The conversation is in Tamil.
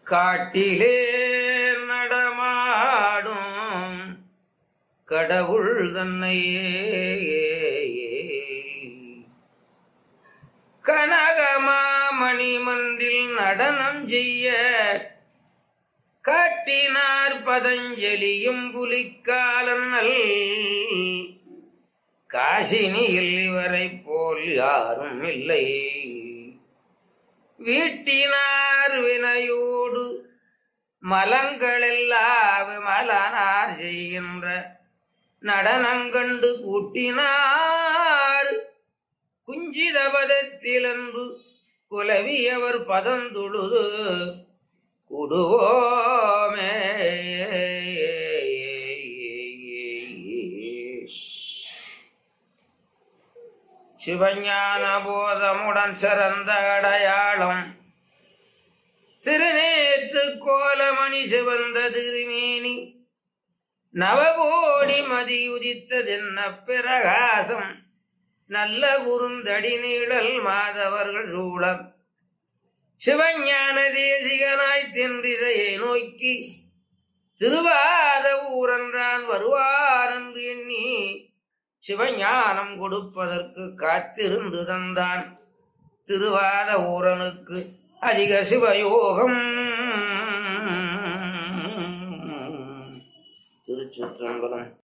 காட்டிலே நடமாடும் கடவுள் தன்னையே கனகமாமணி மன்றில் நடனம் செய்ய காட்டினார் பதஞ்சலியும் புலிக்காலன்னல் காசினியில் இவரை போல் யாரும் இல்லை வீட்டினார் வினையோடு மலங்களெல்லாம் மலனார் செய்கின்ற நடனங்கண்டு கூட்டினார் குஞ்சித பதத்திலன்பு குலவியவர் பதந்துழுது குடுவோமே சிவஞான போதமுடன் சிறந்த அடையாளம் திருநேற்று கோலமணி சிவந்த திருமேனி நவகோடி மதியுதித்ததென்ன பிரகாசம் நல்ல குறுந்தடி நீழல் மாதவர்கள் சூழம் சிவஞான தேசிகனாய் தென்றிசையை நோக்கி திருவாத ஊரன்றான் வருவார் என்று எண்ணி சிவஞானம் கொடுப்பதற்கு காத்திருந்து தந்தான் திருவாத ஊரனுக்கு அதிக சிவயோகம் திருச்சிற்றம்பலம்